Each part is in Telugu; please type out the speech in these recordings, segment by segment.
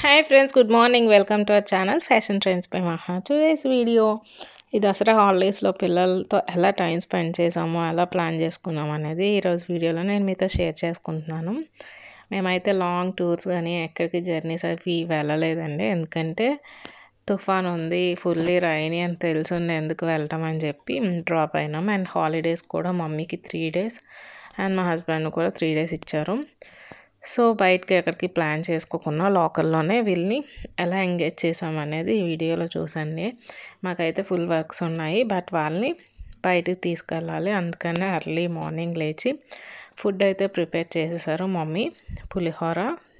hi friends good morning welcome to our channel fashion trends by Maha today's video ఈ దసరా హాలిడేస్లో పిల్లలతో ఎలా టైం స్పెండ్ చేసామో ఎలా ప్లాన్ చేసుకున్నాం అనేది ఈరోజు వీడియోలో నేను మీతో షేర్ చేసుకుంటున్నాను మేమైతే లాంగ్ టూర్స్ కానీ ఎక్కడికి జర్నీస్ అవి వెళ్ళలేదండి ఎందుకంటే తుఫాన్ ఉంది ఫుల్లీ రైనీ అని తెలుసుండి ఎందుకు వెళ్ళటం అని చెప్పి డ్రాప్ అయినాం అండ్ హాలిడేస్ కూడా మమ్మీకి త్రీ డేస్ అండ్ మా హస్బెండ్ కూడా త్రీ డేస్ ఇచ్చారు సో బయటకి ఎక్కడికి ప్లాన్ చేసుకోకుండా లోకల్లోనే వీళ్ళని ఎలా ఎంగేజ్ చేసామనేది ఈ వీడియోలో చూసండి మాకైతే ఫుల్ వర్క్స్ ఉన్నాయి బట్ వాళ్ళని బయటికి తీసుకెళ్ళాలి అందుకనే ఎర్లీ మార్నింగ్ లేచి ఫుడ్ అయితే ప్రిపేర్ చేసేసారు mummy pulihora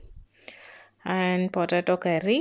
and potato curry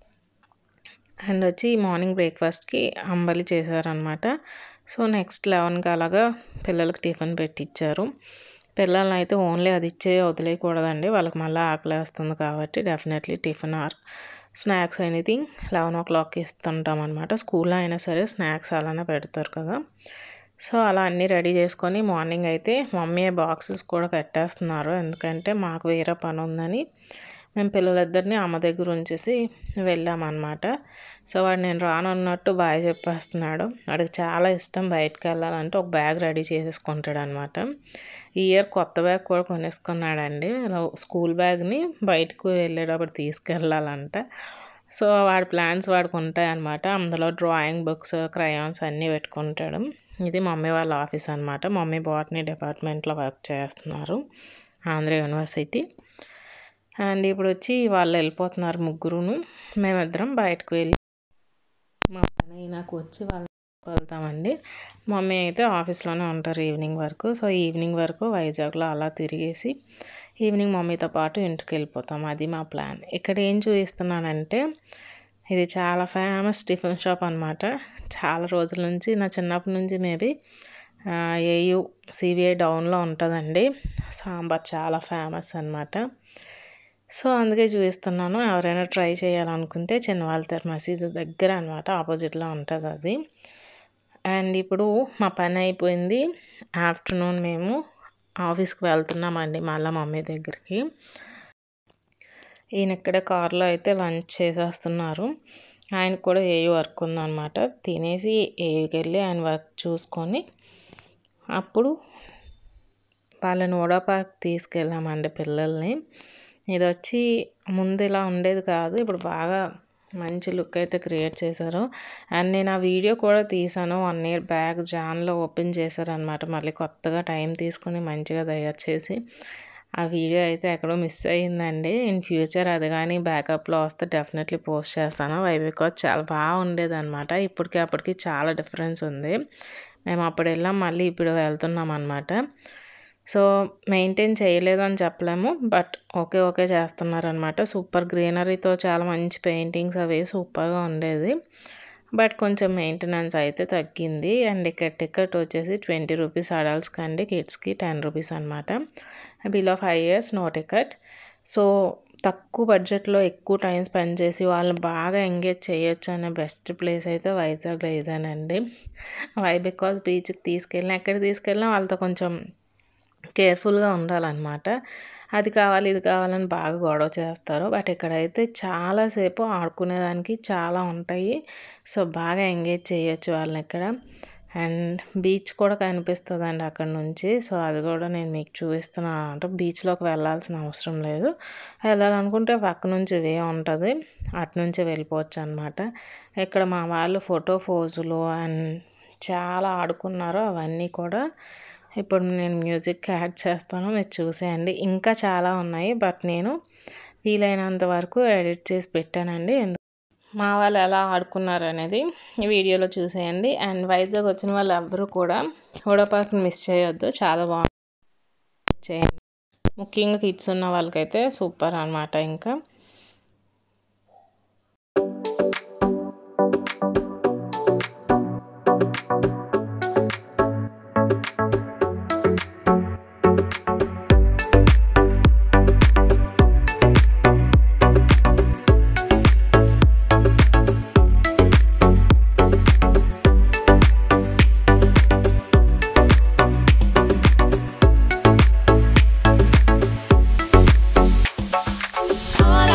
and వచ్చి మార్నింగ్ బ్రేక్ఫాస్ట్కి అంబలి చేశారనమాట సో నెక్స్ట్ లెవెన్కి అలాగా పిల్లలకి టిఫిన్ పెట్టించారు పిల్లల్ని అయితే ఓన్లీ అది ఇచ్చే వదిలేయకూడదండి వాళ్ళకి మళ్ళీ ఆకలి వేస్తుంది కాబట్టి definitely tiffin or snacks anything eleven ఓ క్లాక్కి ఇస్తుంటాం అనమాట స్కూల్లో అయినా సరే స్నాక్స్ అలానే పెడతారు కదా సో అలా అన్నీ రెడీ చేసుకొని మార్నింగ్ అయితే మమ్మీ బాక్సెస్ కూడా కట్టేస్తున్నారు ఎందుకంటే మాకు వేరే పని ఉందని మేము పిల్లలిద్దరిని అమ్మ దగ్గర ఉంచేసి వెళ్ళామన్నమాట సో వాడు నేను రానున్నట్టు బాయ్ చెప్పేస్తున్నాడు వాడికి చాలా ఇష్టం బయటకు వెళ్ళాలంటే ఒక బ్యాగ్ రెడీ చేసేసుకుంటాడు అనమాట ఈ ఇయర్ కొత్త బ్యాగ్ కూడా కొనేసుకున్నాడండి స్కూల్ బ్యాగ్ని బయటకు వెళ్ళేటప్పుడు తీసుకెళ్ళాలంట సో వాడి ప్లాన్స్ వాడికి ఉంటాయన్నమాట అందులో డ్రాయింగ్ బుక్స్ క్రయాన్స్ అన్నీ పెట్టుకుంటాడు ఇది మమ్మీ వాళ్ళ ఆఫీస్ అనమాట మమ్మీ బాటనీ డిపార్ట్మెంట్లో వర్క్ చేస్తున్నారు ఆంధ్ర యూనివర్సిటీ అండ్ ఇప్పుడు వచ్చి వాళ్ళు వెళ్ళిపోతున్నారు ముగ్గురును మేమిద్దరం బయటకు వెళ్ళి మా పని నాకు వచ్చి వాళ్ళు వెళ్తామండి మమ్మీ అయితే ఆఫీస్లోనే ఉంటారు ఈవినింగ్ వరకు సో ఈవినింగ్ వరకు వైజాగ్లో అలా తిరిగేసి ఈవినింగ్ మమ్మీతో పాటు ఇంటికి వెళ్ళిపోతాం అది మా ప్లాన్ ఇక్కడ ఏం చూపిస్తున్నానంటే ఇది చాలా ఫేమస్ టిఫిన్ షాప్ అనమాట చాలా రోజుల నుంచి నా చిన్నప్పటి నుంచి మేబీ ఏయు సిబిఐ డౌన్లో ఉంటుందండి సాంబార్ చాలా ఫేమస్ అనమాట సో అందుకే చూపిస్తున్నాను ఎవరైనా ట్రై చేయాలనుకుంటే చిన్నవాళ్ళతర్ మసీదు దగ్గర అనమాట ఆపోజిట్లో ఉంటుంది అది అండ్ ఇప్పుడు మా పని అయిపోయింది ఆఫ్టర్నూన్ మేము ఆఫీస్కి వెళ్తున్నామండి మళ్ళీ మమ్మీ దగ్గరికి ఈయన ఇక్కడ కార్లో అయితే లంచ్ చేసేస్తున్నారు ఆయన కూడా ఏ వర్క్ ఉందన్నమాట తినేసి ఏకి వెళ్ళి ఆయన వర్క్ చూసుకొని అప్పుడు వాళ్ళని ఓడా పార్క్ తీసుకెళ్ళామండి పిల్లల్ని ఇది వచ్చి ముందు ఇలా ఉండేది కాదు ఇప్పుడు బాగా మంచి లుక్ అయితే క్రియేట్ చేశారు అండ్ నేను ఆ వీడియో కూడా తీసాను వన్ ఇయర్ బ్యాక్ జాన్లో ఓపెన్ చేశారనమాట మళ్ళీ కొత్తగా టైం తీసుకుని మంచిగా తయారు చేసి ఆ వీడియో అయితే ఎక్కడో మిస్ అయ్యిందండి ఇన్ ఫ్యూచర్ అది కానీ బ్యాకప్లో వస్తే డెఫినెట్లీ పోస్ట్ చేస్తాను వై బికాజ్ చాలా బాగా ఉండేది అనమాట ఇప్పటికి అప్పటికి చాలా డిఫరెన్స్ ఉంది మేము అప్పుడు వెళ్ళాం మళ్ళీ ఇప్పుడు వెళ్తున్నాం అనమాట సో మెయింటైన్ చేయలేదు అని చెప్పలేము బట్ ఓకే ఓకే చేస్తున్నారనమాట సూపర్ గ్రీనరీతో చాలా మంచి పెయింటింగ్స్ అవి సూపర్గా ఉండేది బట్ కొంచెం మెయింటెనెన్స్ అయితే తగ్గింది అండ్ ఇక్కడ టికెట్ వచ్చేసి ట్వంటీ రూపీస్ అడల్ట్స్కి అండి కిడ్స్కి టెన్ రూపీస్ అనమాట below five years no ticket so తక్కువ బడ్జెట్లో ఎక్కువ టైం స్పెండ్ చేసి వాళ్ళని బాగా ఎంగేజ్ చేయొచ్చు అనే బెస్ట్ ప్లేస్ అయితే వైజాగ్లో ఇదేనండి వై బికాజ్ బీచ్కి తీసుకెళ్ళినా ఎక్కడ తీసుకెళ్ళినా వాళ్ళతో కొంచెం కేర్ఫుల్గా ఉండాలన్నమాట అది కావాలి ఇది కావాలని బాగా గొడవ చేస్తారు బట్ ఇక్కడైతే చాలాసేపు ఆడుకునేదానికి చాలా ఉంటాయి సో బాగా ఎంగేజ్ చేయొచ్చు వాళ్ళని ఇక్కడ అండ్ బీచ్ కూడా కనిపిస్తుంది అండి అక్కడ నుంచి సో అది కూడా నేను మీకు చూపిస్తున్నాను అంటే బీచ్లోకి వెళ్ళాల్సిన అవసరం లేదు వెళ్ళాలనుకుంటే పక్క నుంచి వే ఉంటుంది అటు నుంచి వెళ్ళిపోవచ్చు అనమాట ఇక్కడ మా వాళ్ళు ఫోటో ఫోజులు అండ్ చాలా ఆడుకున్నారు అవన్నీ కూడా ఇప్పుడు నేను మ్యూజిక్ యాడ్ చేస్తాను మీరు చూసేయండి ఇంకా చాలా ఉన్నాయి బట్ నేను వీలైనంత వరకు ఎడిట్ చేసి పెట్టానండి మా వాళ్ళు ఎలా ఆడుకున్నారు అనేది ఈ వీడియోలో చూసేయండి అండ్ వైజాగ్ వచ్చిన వాళ్ళు ఎవ్వరూ కూడా హోడపార్క్ని మిస్ చేయొద్దు చాలా బాగుంది చేయండి ముఖ్యంగా కిడ్స్ ఉన్న వాళ్ళకైతే సూపర్ అనమాట ఇంకా All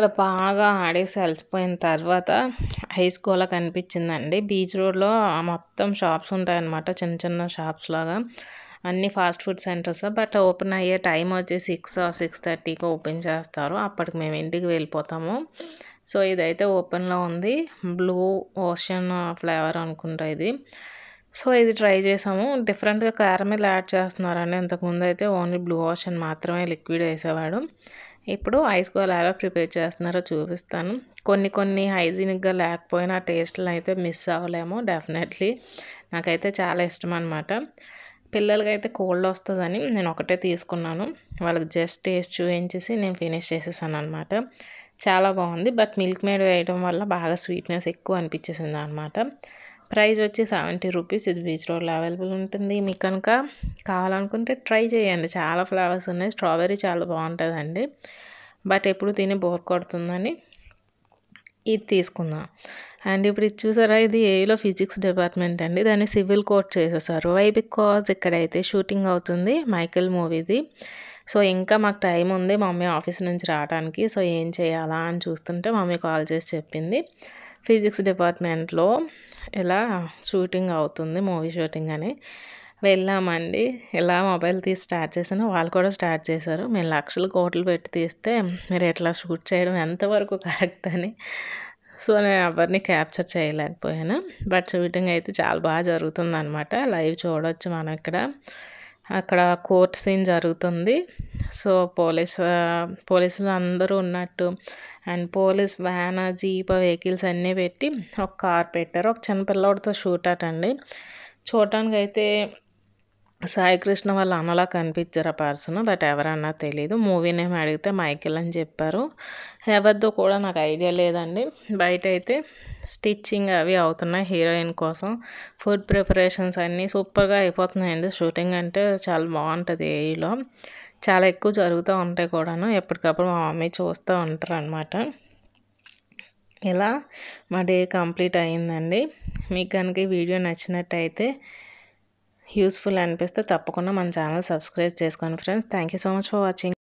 ఇక్కడ బాగా ఆడేసి అలసిపోయిన తర్వాత ఐస్ గోలా కనిపించిందండి బీచ్ రోడ్లో మొత్తం షాప్స్ ఉంటాయన్నమాట చిన్న చిన్న షాప్స్ లాగా అన్ని fast food centres but open అయ్యే టైం వచ్చి సిక్స్ సిక్స్ థర్టీకి ఓపెన్ చేస్తారు అప్పటికి మేము ఇంటికి వెళ్ళిపోతాము సో ఇదైతే ఓపెన్లో ఉంది బ్లూ ఓషన్ ఫ్లేవర్ అనుకుంటా ఇది సో ఇది ట్రై చేసాము డిఫరెంట్గా క్యారమిల్ యాడ్ చేస్తున్నారండి ఇంతకుముందు అయితే ఓన్లీ బ్లూ ఓషన్ మాత్రమే లిక్విడ్ వేసేవాడు ఇప్పుడు ఐస్ గోల్ ఎలా ప్రిపేర్ చేస్తున్నారో చూపిస్తాను కొన్ని కొన్ని హైజీనిక్గా లేకపోయినా టేస్ట్లు అయితే మిస్ అవ్వలేము డెఫినెట్లీ నాకైతే చాలా ఇష్టం అనమాట పిల్లలకి అయితే కోల్డ్ వస్తుందని నేను ఒకటే తీసుకున్నాను వాళ్ళకి జస్ట్ టేస్ట్ చూపించేసి నేను ఫినిష్ చేసేసాను అనమాట చాలా బాగుంది బట్ మిల్క్ మేడ్ వేయడం వల్ల బాగా స్వీట్నెస్ ఎక్కువ అనిపించేసింది అనమాట ప్రైస్ వచ్చి సెవెంటీ రూపీస్ ఇది బీచ్ రోడ్లో అవైలబుల్ ఉంటుంది మీకు కనుక కావాలనుకుంటే ట్రై చేయండి చాలా ఫ్లేవర్స్ ఉన్నాయి స్ట్రాబెర్రీ చాలా బాగుంటుందండి బట్ ఎప్పుడు తిని బోర్ కొడుతుందని ఇది తీసుకుందాం అండ్ ఇప్పుడు ఇది చూసారా ఇది ఏలో ఫిజిక్స్ డిపార్ట్మెంట్ అండి దాన్ని సివిల్ కోర్ట్ చేసేసారు వై బికాజ్ ఇక్కడైతే షూటింగ్ అవుతుంది మైకిల్ మూవీది సో ఇంకా మాకు టైం ఉంది మమ్మీ ఆఫీస్ నుంచి రావడానికి సో ఏం చేయాలా అని చూస్తుంటే మమ్మీ కాల్ చేసి చెప్పింది ఫిజిక్స్ డిపార్ట్మెంట్లో ఇలా షూటింగ్ అవుతుంది మూవీ షూటింగ్ అని వెళ్ళామండి ఇలా మొబైల్ తీసి స్టార్ట్ చేసాను వాళ్ళు కూడా స్టార్ట్ చేశారు మేము లక్షలు కోట్లు పెట్టి తీస్తే మీరు ఎట్లా షూట్ చేయడం ఎంతవరకు కరెక్ట్ అని సో నేను ఎవరిని క్యాప్చర్ చేయలేకపోయాను బట్ షూటింగ్ అయితే చాలా బాగా జరుగుతుంది అనమాట లైవ్ చూడవచ్చు మనం ఇక్కడ అక్కడ కోర్ట్ సీన్ జరుగుతుంది సో పోలీస్ పోలీసులు అందరూ ఉన్నట్టు and police van jeep vehicles అన్నీ పెట్టి ఒక కార్ పెట్టారు ఒక చిన్న పిల్లోడితో షూట్ అటండి చూడటానికి అయితే సాయి కృష్ణ వాళ్ళ అన్నలా కనిపించారు ఆ పర్సన్ బట్ ఎవరన్నా తెలియదు మూవీ నేమ్ అడిగితే మైకిల్ అని చెప్పారు ఎవరిదో కూడా నాకు ఐడియా లేదండి బయట అయితే స్టిచ్చింగ్ అవి అవుతున్నాయి హీరోయిన్ కోసం ఫుడ్ ప్రిపరేషన్స్ అన్నీ సూపర్గా అయిపోతున్నాయండి షూటింగ్ అంటే చాలా బాగుంటుంది ఏఈలో చాలా ఎక్కువ జరుగుతూ ఉంటాయి కూడాను ఎప్పటికప్పుడు మా మమ్మీ చూస్తూ ఉంటారు అనమాట ఇలా మా డే కంప్లీట్ అయిందండి మీకు కనుక ఈ వీడియో నచ్చినట్టయితే యూస్ఫుల్ అనిపిస్తే తప్పకుండా మన ఛానల్ సబ్స్క్రైబ్ చేసుకోండి friends thank you so much for watching